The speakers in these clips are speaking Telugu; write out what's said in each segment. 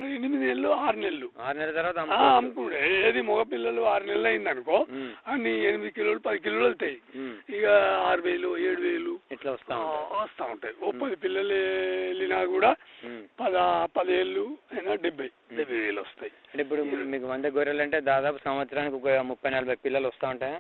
ఎనిమిది నెలలు ఆరు నెలలు ఆరు నెలల తర్వాత ఆ, అమ్ముకోవచ్చు. అమ్ముకుంటే ఏది మగ పిల్లలు ఆరు నెలలు అయింది అనుకో ఉమ్, అన్ని ఎనిమిది కిలోలు పది కిలోలు వెళ్తాయి ఉమ్. ఇక ఆరు వేలు ఏడు వేలు ఇట్లా వస్తా ఆ, ఉంటాయి వస్తా ఉంటాయి ఓ పది పిల్లలు వెళ్ళినా కూడా ఉమ్. పద పదేళ్ళు అయినా డెబ్బై డెబ్బై వేలు వస్తాయి అంటే ఇప్పుడు మీకు వంద గొర్రెలు అంటే దాదాపు సంవత్సరానికి ఒక ముప్పై నలభై పిల్లలు వస్తూ ఉంటాయా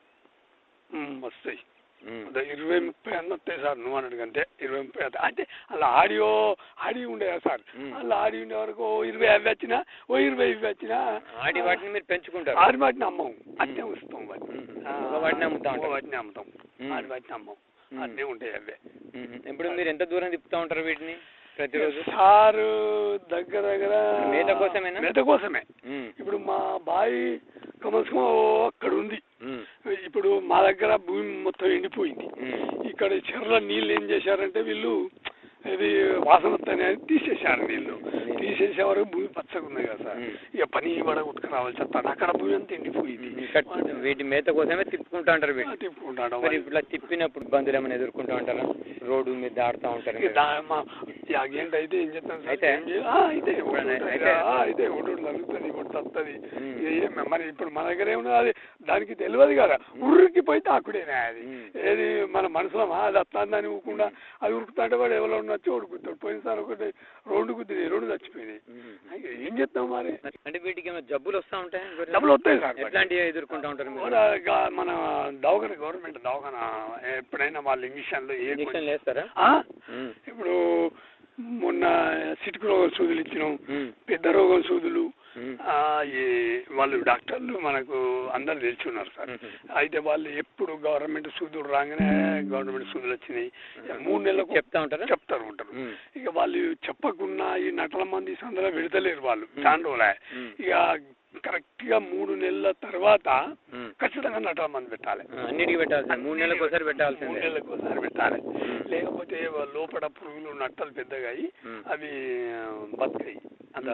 ఉమ్, వస్తాయి ఉమ్. అదే ఇరవై ముప్పై అన్న వస్తాయి సార్ నువ్వు అన్నట్టు కంటే ఇరవై ముప్పై వస్తాయి. అంటే అలా ఆడియో ఆడి ఉండేదా సార్ ఉమ్. అలా ఆడి ఉండే వరకు ఓ ఇరవై అవి వచ్చినా ఓ ఇరవై ఇవి వచ్చినా ఆడి వాటిని మీరు పెంచుకుంటారు ఆడి వాటిని అమ్మం అట్నే వస్తాం వాటిని ఉమ్. ఆ, మగ వాటిని అమ్ముతా మగ ఉంటారు. వాటిని అమ్ముతాం ఉమ్. ఆడి వాటిని అమ్మం ఉమ్. అట్నే ఉంటాయి అవే ఉమ్. ఇప్పుడు మీరు ఎంత దూరం తిప్పుతూ ఉంటారు వీటిని ప్రతిరోజు సారు దగ్గర దగ్గర మేత కోసమేనా? మేత కోసమే ఉమ్. ఇప్పుడు మా బావి కమల్సం అక్కడ ఉంది ఉమ్. ఇప్పుడు మా దగ్గర భూమి మొత్తం ఎండిపోయింది ఉమ్. ఇక్కడ చెర్ల నీళ్ళు ఏం చేశారంటే వీళ్ళు ఇది వాసన వస్తాయని అని తీసేశారు నీళ్ళు తీసేసే వరకు భూమి పచ్చగా ఉన్నాయి కదా సార్ ఉమ్. ఇక పని పడ కొట్టుకు రావాల్సి వస్తుంది అక్కడ భూమి అంతా ఎండిపోయింది ఇక్కడ వీటి మేత కోసమే తిప్పుకుంటా ఉంటారు వీటిని తిప్పుకుంటాడు మరి ఇట్లా తిప్పినప్పుడు ఇబ్బందులు ఏమైనా ఎదుర్కొంటూ ఉంటారా రోడ్డు మీద దాడుతూ ఉంటారు ఇక దా- మా యాగేంటి అయితే ఏం చెప్తాను సార్? అయితే? ఏం చేయ- ఆ, అయితే ఒకటి అయితే? ఉంటుంది. ఆ, అయితే ఒకటి ఉంటుంది, తగ్గుతుంది ఒకటి తస్తుంది ఉమ్. ఇక ఏం మరి ఇప్పుడు మన దగ్గర ఏమున్నది అది దానికి తెలియదు కదా ఉరికి పోయి తాకుడేనా అది ఉమ్. ఏది మన మనసులో "ఆ, అది వస్తుందని ఊకుండా అది ఉరుకుతుంటే వాడు ఎవరో నచ్చి ఓడుకుతాడు పోయినసారి ఒకటి రెండు కుదిరి రెండు చచ్చిపోయినాయి ఉమ్. ఇక ఏం చేస్తాం మరి అంటే వీటికి ఏమైనా జబ్బులు వస్తూ ఉంటాయి డబ్బులు వస్తాయి సార్ మరి. ఎట్లాంటివి ఎదుర్కొంటూ ఉంటారు మీరు మన గా- మన దవాఖాన గవర్నమెంట్ దవాఖాన ఎప్పుడైనా వాళ్ళ ఇంజక్షన్లు ఏ ఇంజక్షన్ వేస్తారా ఆ? ఉమ్. ఇప్పుడు మొన్న సిటికి రోగం సూదులు ఇచ్చినాం ఉమ్. పెద్ద రోగం సూదులు ఉమ్. ఆ, ఈ వాళ్ళు డాక్టర్లు మనకు అందరు తెలుసున్నారు సార్ ఉమ్. అయితే వాళ్ళు ఎప్పుడు గవర్నమెంట్ సూదులు రాగానే గవర్నమెంట్ సూదులు వచ్చినాయి మూడు నెలలకు చెప్తా ఉంటారా చెప్తారు ఉంటారు ఉమ్. ఇక వాళ్ళు చెప్పకుండా ఈ నటల మంది సందలో పెడతలేరు వాళ్ళు చాలా రోజులే ఉమ్. ఇక కరెక్ట్ గా మూడు నెలల తర్వాత ఉమ్. ఖచ్చితంగా నటల మంది పెట్టాలి ఆ, అన్నిటికీ పెట్టాల్సిందే మూడు నెలలకు ఒకసారి మూడు పెట్టాల్సిందే నెలలకు ఒకసారి పెట్టాలి ఉమ్. లేకపోతే లోపల పురుగులు నట్టలు పెద్దగా అయ్యి ఉమ్. అవి ఆ, బతకాయి అంత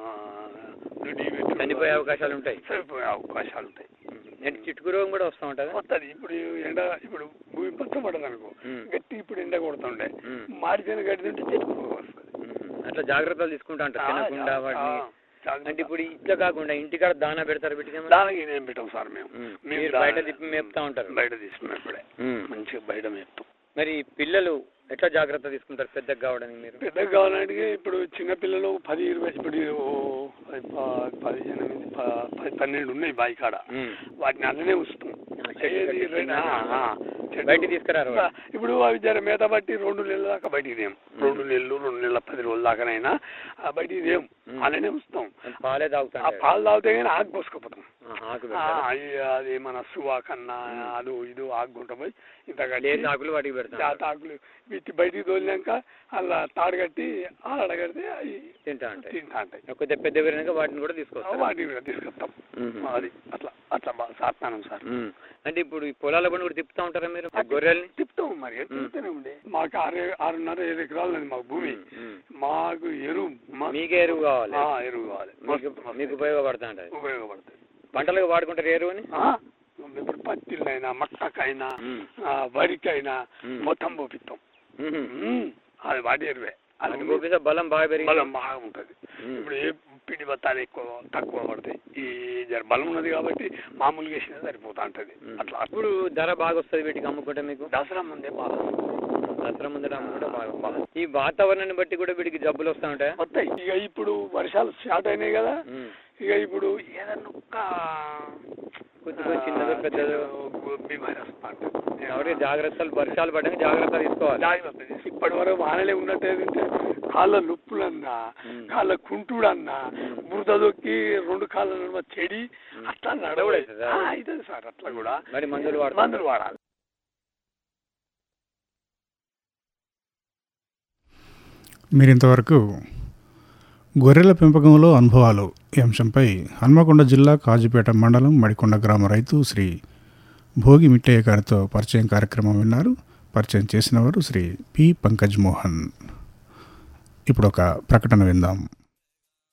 నుడి పెట్టుడు చనిపోయే అవకాశాలు ఉంటాయి చనిపోయే అవకాశాలు ఉంటాయి అంటే చిటుకు రోగం కూడా వస్తూ ఉంటుందా వస్తుంది ఇప్పుడు ఎండ ఇప్పుడు భూమి పచ్చబడదు అనుకో ఉమ్. గట్టి ఇప్పుడు ఎండ కొడుతుండే ఉమ్. మాడిపోయిన గడ్డి తింటే చెట్టు వస్తుంది ఉమ్. అట్లా జాగ్రత్తలు తీసుకుంటా ఉంటారు తినకుండా వాటిని అంటే అంటే ఇప్పుడు ఇట్లా కాకుండా ఇంటికాడ దానా పెడతారు వీటికి ఏమన్నా? దానికి ఏం పెట్టాం సార్ మేము ఉమ్. మేము మీరు దా- బయట తిప్పి మేపుతా ఉంటారు బయట తీసుకున్నాం ఇప్పుడే ఉమ్. మంచిగా బయట మేపుతాం మరి పిల్లలు ఎట్లా జాగ్రత్త తీసుకుంటారు పెద్దగా కావడానికి మీరు పెద్దగా కావాలంటే ఇప్పుడు చిన్న పిల్లలు పది ఇరవై ఇప్పుడు ఓ పది ప- పది ఎనిమిది ప- పది పన్నెండు ఉన్నాయి బావి కాడ ఉమ్. వాటిని అలానే ఉంచుతాం చెట్టు ఏది కట్టి రెండు- ఆ, ఆ, చెట్టు. బయటికి తీసుకురారు వాటిని. ఇప్పుడు అవి జర మేత బట్టి రెండు నెలల దాకా బయటికి దేం రెండు నెలలు రెండు నెలల పది రోజుల దాకానైనా ఆ బయటికి దేం ఉమ్. అలానే ఉంచుతాం పాలే ఆ తాగుతాను పాలు తాగితే కానీ ఆకు పోసుకుపోతాం ఆకు ఆ, పెడతారా అయి- అది మన సువాకన్నా అది ఇది ఆగుంటా పోయి ఇంత లేదు కట్టి ఆకులు వాటికి ఆ పెడతాను తాకులు వీటి బయటికి తోలినాక అలా తాడు కట్టి ఆడ కడితే అవి తింటా ఉంటాయి తింటా ఉంటాయి కొద్దిగా పెద్ద పెరిగినాక వాటిని కూడా తీసుకొస్తారు వాటిని కూడా తీసుకొస్తాం ఉమ్. అది అట్లా అట్లా బాగా సాత్తానం సార్ ఉమ్. అంటే ఇప్పుడు ఈ పొలాల పని కూడా తిప్పుతా ఉంటారా మీరు ఆ గొర్రెల్ని తిప్పుతాం మరి తిప్పుతూనే ఉండే మాకు ఆరు ఆరున్నర ఏడు ఎకరాలు ఉంది మాకు భూమి ఉమ్, ఉమ్. మాకు ఎరువు మా- మీకే ఎరువు కావాలి ఆ, ఎరువు కావాలి మీకు మస్తు- మస్తు మీకు ఉపయోగపడతా ఉంటుంది ఉపయోగపడుతుంది పంటలకు వాడుకుంటారు ఎరువుని ఆ, ఇప్పుడు పత్తిళ్ళైనా మక్కకైనా ఉమ్. ఆ, వరికైనా ఉమ్. మొత్తం పోపిస్తాం ఉమ్. ఉమ్, అది వాటి ఎరువే అది అది పోపిస్తే బలం బాగా పెరిగి బలం బాగా ఉంటుంది ఉమ్. ఇప్పుడు ఏ పిండి బత్తాలు ఎక్కువ తక్కువ పడతాయి ఈ జర బలం ఉన్నది కాబట్టి మామూలుగా వేసినా సరిపోతా ఉంటది ఉమ్. అట్లా ఇప్పుడు ధర బాగా వస్తుంది వీటికి అమ్ముకుంటే మీకు దసరా ముందే బాగా దసరా ముందర అమ్ముకుంటే బాగా వస్తుంది. ఈ వాతావరణాన్ని బట్టి కూడా వీటికి జబ్బులు వస్తూ ఉంటాయా వస్తాయి ఇక ఇప్పుడు వర్షాలు స్టార్ట్ అయినాయి కదా ఉమ్. ఇక ఇప్పుడు ఏదన్నా ఒక్క కొద్దిగా చిన్నదో పెద్దదో బీమారి వస్తాంట కాబట్టి జాగ్రత్తలు వర్షాలు పడ్డాక జాగ్రత్త తీసుకోవాలి జాగ్రత్త చేసి ఇప్పటి వరకు వానలే ఉన్నట్టు ఏంటంటే కాళ్ళ నొప్పులన్నా ఉమ్. కాళ్ళ కుంటుడన్నా బురద దొక్కి రెండు కాళ్ళ నడుమ చెడి అట్లా నడవడు అవుతుందా? అవుతుంది సార్ అట్లా కూడా మరి మందులు వాడతారు మందులు వాడాలి మీరు ఇంతవరకు గొర్రెల పెంపకంలో అనుభవాలు ఈ అంశంపై హన్మకొండ జిల్లా కాజుపేట మండలం మడికొండ గ్రామ రైతు శ్రీ భోగి మిట్టయ్య గారితో పరిచయం కార్యక్రమం విన్నారు పరిచయం చేసినవారు శ్రీ పి పంకజ్ మోహన్ ఇప్పుడు ఒక ప్రకటన విందాం